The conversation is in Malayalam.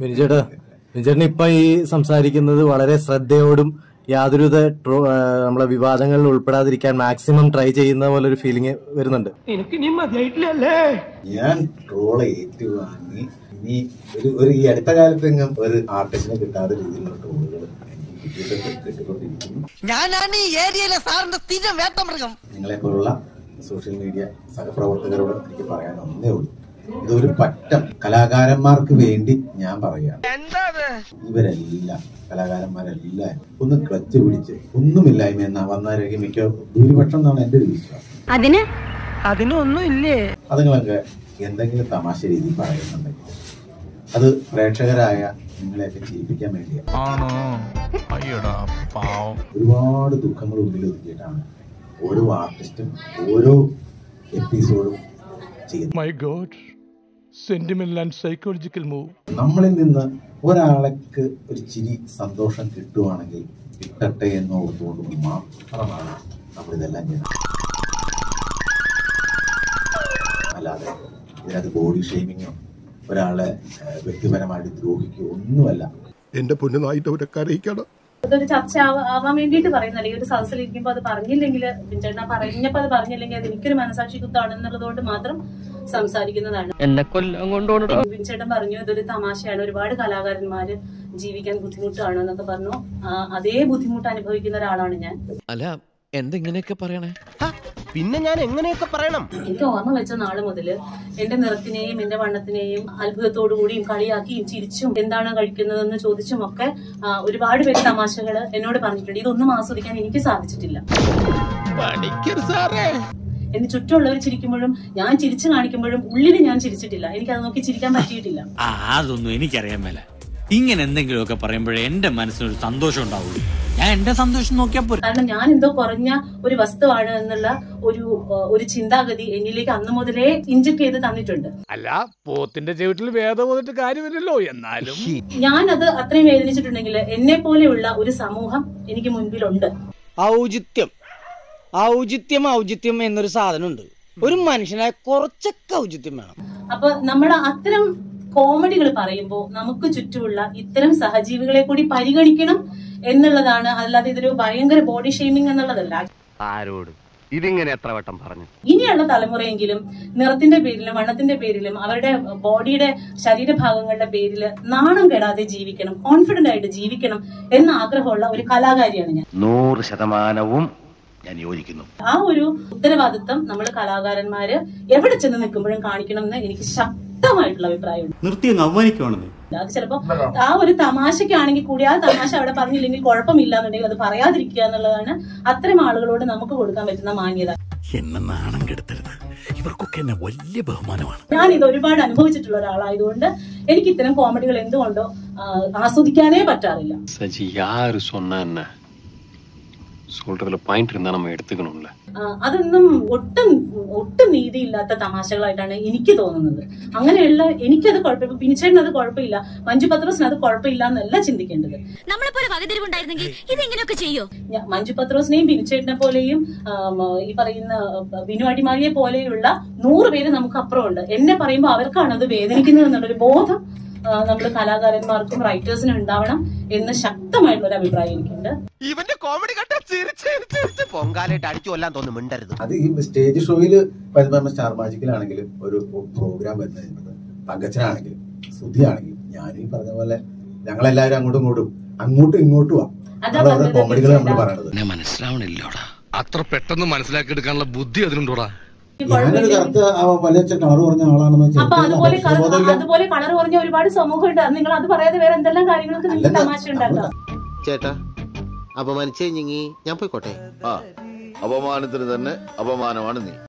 ബിനിച്ചേട്ടാ ബിനിച്ചേട്ടൻ ഇപ്പൊ ഈ സംസാരിക്കുന്നത് വളരെ ശ്രദ്ധയോടും യാതൊരുവിധ ട്രോ- ആ, നമ്മളെ വിവാദങ്ങളിൽ ഉൾപ്പെടാതിരിക്കാൻ മാക്സിമം ട്രൈ ചെയ്യുന്ന പോലെ ഒരു ഫീലിംഗ് വരുന്നുണ്ട് ഞാൻ ട്രോള് ഏറ്റുവാങ്ങി ഇനി ഒരു ഒരു ഈ അടുത്ത കാലത്തെങ്ങും ഒരു ആർട്ടിസ്റ്റിനെ കിട്ടാത്ത രീതിയിലുള്ള ട്രോളുകൾ എനിക്ക് കിട്ടിയിട്ടുണ്ട് കിട്ടിക്കൊണ്ടിരിക്കുന്നു ഞാനാണ് ഈ ഏരിയയിലെ സാറിന്റെ സ്ഥിരം വേട്ടമൃഗം നിങ്ങളെ പോലുള്ള സോഷ്യൽ മീഡിയ സഹപ്രവർത്തകരോട് എനിക്ക് പറയാൻ ഒന്നേ ഉള്ളൂ ഇതൊരു പറ്റം കലാകാരന്മാർക്ക് വേണ്ടി ഞാൻ പറയുകയാണ് ഇവരെല്ലാം കലാകാരന്മാരെല്ലാം ഒന്ന് ക്ലച്ച് പിടിച്ച് ഒന്നുമില്ലായ്മ എന്നാ വന്നവരൊക്കെ മിക്ക ഭൂരിപക്ഷം എന്നാണ് എന്റെ ഒരു വിശ്വാസം അതിന് അതിനൊന്നും ഇല്ലേ അതുങ്ങളൊക്കെ എന്തെങ്കിലും തമാശ രീതി പറയുന്നുണ്ടെങ്കിൽ അത് പ്രേക്ഷകരായ നിങ്ങളെയൊക്കെ ചിരിപ്പിക്കാൻ വേണ്ടിയാണ് ആണോ അയ്യടാ പാവം ഒരുപാട് ദുഃഖങ്ങൾ ഉള്ളിൽ ഒതുക്കിയിട്ടാണ് ഓരോ ആർട്ടിസ്റ്റും ഓരോ എപ്പിസോഡും ചെയ്യുന്നത് my God sentimental and psychological move നമ്മളിൽ നിന്ന് ഒരാൾക്ക് ഒരു ചിരി സന്തോഷം കിട്ടുവാണെങ്കിൽ കിട്ടട്ടെ എന്ന് ഓർത്തുകൊണ്ട് മാത്രമാണ് നമ്മളിതെല്ലാം ചെയ്യുന്നത് അല്ലാതെ ഇതിനകത്ത് ബോഡി ഷെയ്മിങ്ങോ ഒരാളെ ഏഹ്, വ്യക്തിപരമായിട്ട് ദ്രോഹിക്കുകയോ ഒന്നുമല്ല എന്റെ പൊന്നുനായിട്ട് അവരെ കരയിക്കണം ഇതൊരു ചർച്ച ആവ- ആവാൻ വേണ്ടിയിട്ട് പറയുന്നല്ല ഈ ഒരു സദസ്സിൽ ഇരിക്കുമ്പോൾ അത് പറഞ്ഞില്ലെങ്കിൽ ബിൻചേട്ടൻ പറഞ്ഞപ്പോ അത് പറഞ്ഞില്ലെങ്കിൽ അത് എനിക്കൊരു മനസാക്ഷി കുത്താണെന്നുള്ളതുകൊണ്ട് മാത്രം സംസാരിക്കുന്നതാണ് എന്നെ കൊല്ലം കൊണ്ടോണോ ബിൻചേട്ടൻ പറഞ്ഞു ഇതൊരു തമാശയാണ് ഒരുപാട് കലാകാരന്മാര് ജീവിക്കാൻ ബുദ്ധിമുട്ടാണ് എന്നൊക്കെ പറഞ്ഞു ആ, അതേ ബുദ്ധിമുട്ട് അനുഭവിക്കുന്ന ഒരാളാണ് ഞാൻ അല്ല എന്തെങ്ങനെയൊക്കെ പറയണേ പിന്നെ ഞാൻ എങ്ങനെയൊക്കെ പറയണം എനിക്ക് ഓർമ്മ വെച്ച നാള് മുതല് എന്റെ നിറത്തിനെയും എന്റെ വണ്ണത്തിനെയും അത്ഭുതത്തോടു കൂടിയും കളിയാക്കിയും ചിരിച്ചും എന്താണ് കഴിക്കുന്നതെന്ന് ചോദിച്ചും ഒക്കെ ആ, ഒരുപാട് പേര് തമാശകള് എന്നോട് പറഞ്ഞിട്ടുണ്ട് ഇതൊന്നും ആസ്വദിക്കാൻ എനിക്ക് സാധിച്ചിട്ടില്ല എന്റെ ചുറ്റുമുള്ളവർ ചിരിക്കുമ്പോഴും ഞാൻ ചിരിച്ചു കാണിക്കുമ്പോഴും ഉള്ളിൽ ഞാൻ ചിരിച്ചിട്ടില്ല എനിക്ക് അത് നോക്കി ചിരിക്കാൻ പറ്റിയിട്ടില്ല ആ അതൊന്നും എനിക്കറിയാൻ മേല ഇങ്ങനെ എന്തെങ്കിലുമൊക്കെ പറയുമ്പോഴേ എന്റെ മനസ്സിനൊരു സന്തോഷം ഉണ്ടാവുള്ളൂ ഞാൻ എന്റെ സന്തോഷം നോക്കിയാ പോരെ കാരണം ഞാൻ എന്തോ കുറഞ്ഞ ഒരു വസ്തുവാണ് എന്നുള്ള ഒരു ആ, ഒരു ചിന്താഗതി എന്നിലേക്ക് അന്ന് മുതലേ ഇഞ്ചക്ട് ചെയ്ത് തന്നിട്ടുണ്ട് അല്ല പോത്തിന്റെ ചവിട്ടിൽ വേദം വന്നിട്ട് കാര്യമില്ലല്ലോ എന്നാലും ഞാനത് അത്രയും വേദനിച്ചിട്ടുണ്ടെങ്കിൽ എന്നെ പോലെയുള്ള ഒരു സമൂഹം എനിക്ക് മുൻപിലുണ്ട് ഔചിത്യം ഔചിത്യം ഔചിത്യം എന്നൊരു സാധനമുണ്ട് ഒരു മനുഷ്യനായ കുറച്ചൊക്കെ ഔചിത്യം വേണം അപ്പൊ നമ്മൾ അത്തരം കോമഡികൾ പറയുമ്പോൾ നമുക്ക് ചുറ്റുമുള്ള ഇത്തരം സഹജീവികളെ കൂടി പരിഗണിക്കണം എന്നുള്ളതാണ് അല്ലാതെ ഇതൊരു ഭയങ്കര ബോഡി ഷെയ്മിങ് എന്നുള്ളതല്ല ആരോട് ഇതിങ്ങനെ എത്ര വട്ടം പറഞ്ഞു ഇനിയുള്ള തലമുറയെങ്കിലും നിറത്തിന്റെ പേരിലും വണ്ണത്തിന്റെ പേരിലും അവരുടെ ബോഡിയുടെ ശരീരഭാഗങ്ങളുടെ പേരിൽ നാണം കെടാതെ ജീവിക്കണം കോൺഫിഡന്റ് ആയിട്ട് ജീവിക്കണം എന്ന ആഗ്രഹമുള്ള ഒരു കലാകാരിയാണ് ഞാൻ നൂറ് ശതമാനവും ഞാൻ യോജിക്കുന്നു ആ ഒരു ഉത്തരവാദിത്വം നമ്മൾ കലാകാരന്മാര് എവിടെ ചെന്ന് നിൽക്കുമ്പോഴും കാണിക്കണം എന്ന് എനിക്ക് ശക്തമായിട്ടുള്ള അഭിപ്രായമുണ്ട് നിർത്തി അങ്ങ് അവമാനിക്കുവാണെന്നേ അത് ചിലപ്പോ ആ ഒരു തമാശക്കാണെങ്കിൽ കൂടി ആ തമാശ അവിടെ പറഞ്ഞില്ലെങ്കിൽ കുഴപ്പമില്ല എന്നുണ്ടെങ്കിൽ അത് പറയാതിരിക്കുക എന്നുള്ളതാണ് അത്തരം ആളുകളോട് നമുക്ക് കൊടുക്കാൻ പറ്റുന്ന മാന്യത എന്നെ നാണം കെടുത്തരുത് ഇവർക്കൊക്കെ എന്നെ വലിയ ബഹുമാനമാണ് ഞാൻ ഇത് ഒരുപാട് അനുഭവിച്ചിട്ടുള്ള ഒരാളായതുകൊണ്ട് എനിക്ക് ഇത്തരം കോമഡികൾ എന്തുകൊണ്ടോ ആ, ആസ്വദിക്കാനേ പറ്റാറില്ല சஜி யாரு சொன்னா என்ன சொல்றதுல பாயிண்ட் இருந்தா நம்ம எடுத்துக்கணும்ல ആ, അതൊന്നും ഒട്ടും ഒട്ടും നീതിയില്ലാത്ത തമാശകളായിട്ടാണ് എനിക്ക് തോന്നുന്നത് അങ്ങനെയുള്ള എനിക്കത് കുഴപ്പമില്ല പിനിച്ചേട്ടന് അത് കുഴപ്പമില്ല മഞ്ജു പത്രോസിന് അത് കുഴപ്പമില്ല എന്നല്ല ചിന്തിക്കേണ്ടത് നമ്മളെപ്പോലെ വകതിരിവുണ്ടായിരുന്നെങ്കിൽ ഇതെങ്ങനെയൊക്കെ ചെയ്യോ ഞ- മഞ്ജു പത്രോസിനെയും ബിനിച്ചേട്ടനെ പോലെയും ആം, ഈ പറയുന്ന ബിനു അടിമാലിയെ പോലെയുള്ള നൂറ് പേര് നമുക്ക് അപ്പുറമുണ്ട് എന്നെ പറയുമ്പോൾ അവർക്കാണ് അത് വേദനിക്കുന്നത് എന്നുള്ളൊരു ബോധം നമ്മൾ കലാകാരന്മാർക്കും റൈറ്റേഴ്സിനും ഉണ്ടാവണം എന്ന് ശക്തമായിട്ടുള്ള ഒരു അഭിപ്രായം എനിക്കുണ്ട് ഇവന്റെ കോമഡി കണ്ട ചിരിച്ച് പൊങ്കാലായിട്ട് അടിച്ചു കൊല്ലാൻ തോന്നുന്നു മിണ്ടരുത് അത് ഈ സ്റ്റേജ് ഷോയിൽ പരമ്പര സ്റ്റാർ മാജിക്കിലാണെങ്കിലും ഒരു പ്രോഗ്രാം വരുന്നത് പങ്കച്ചനാണെങ്കിലും ശ്രുതിയാണെങ്കിലും ഞാനും ഈ പറഞ്ഞ പോലെ ഞങ്ങളെല്ലാവരും അങ്ങോട്ടും ഇങ്ങോട്ടും അങ്ങോട്ടും ഇങ്ങോട്ടും അതാ ഓരോ പറഞ്ഞത് കോമഡികൾ നമ്മൾ ചേട്ടാ. പറയണത് എന്നെ മനസ്സിലാവണില്ലോടാ അത്ര പെട്ടെന്ന് മനസ്സിലാക്കി എടുക്കാനുള്ള ബുദ്ധി അതിനുണ്ടോടാ ഈ ഞാനൊരു കുഴപ്പമില്ല. കറുത്ത ആ വലിയ കളർ പറഞ്ഞ ആളാണെന്ന് വെച്ചാൽ അപ്പൊ എനിക്ക് അതുപോലെ കളർ ബോധമില്ല. അതുപോലെ കളർ കുറഞ്ഞ ഒരുപാട് സമൂഹമുണ്ട് അത് നിങ്ങൾ അത് പറയാതെ വേറെ എന്തെല്ലാം കാര്യങ്ങൾക്ക് നിങ്ങൾക്ക് അല്ലല്ല, തമാശ ഉണ്ടാക്കാം ചേട്ടാ അപമാനിച്ചേ ഞാൻ പോയിക്കോട്ടെ ആ അപമാനത്തിന് തന്നെ അപമാനമാണ് നീ